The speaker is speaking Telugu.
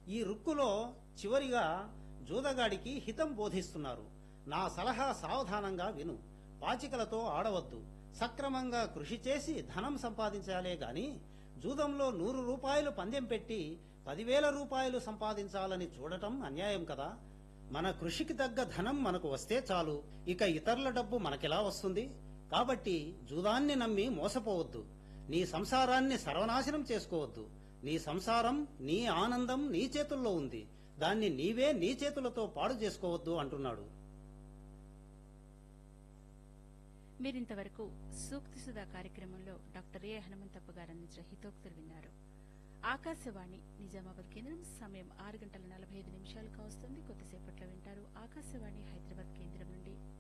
ఈ రుక్కులో చివరిగా జూదగాడికి హితం బోధిస్తున్నారు నా సలహా సావధానంగా విను పాచికలతో ఆడవద్దు సక్రమంగా కృషి చేసి ధనం సంపాదించాలే గాని జూదంలో నూరు రూపాయలు పందెం పెట్టి పదివేల రూపాయలు సంపాదించాలని చూడటం అన్యాయం కదా మన కృషికి తగ్గ ధనం మనకు వస్తే చాలు ఇక ఇతరుల డబ్బు మనకెలా వస్తుంది కాబట్టి జూదాన్ని నమ్మి మోసపోవద్దు నీ సంసారాన్ని సర్వనాశనం చేసుకోవద్దు నీ సంసారం నీ ఆనందం నీ చేతుల్లో ఉంది దాన్ని నీవే నీ చేతులతో పాడు చేసుకోవద్దు అంటున్నాడు మీరింతవరకు సూక్తి సుధా కార్యక్రమంలో డాక్టర్ ఏ హనుమంతప్ప గారు అందించిన హితోక్తులు విన్నారు ఆకాశవాణి నిజామాబాద్ కేంద్రం సమయం ఆరు గంటల నలభై ఐదు నిమిషాలు కావస్తుంది కొద్దిసేపట్లో వింటారు ఆకాశవాణి హైదరాబాద్ కేంద్రం నుండి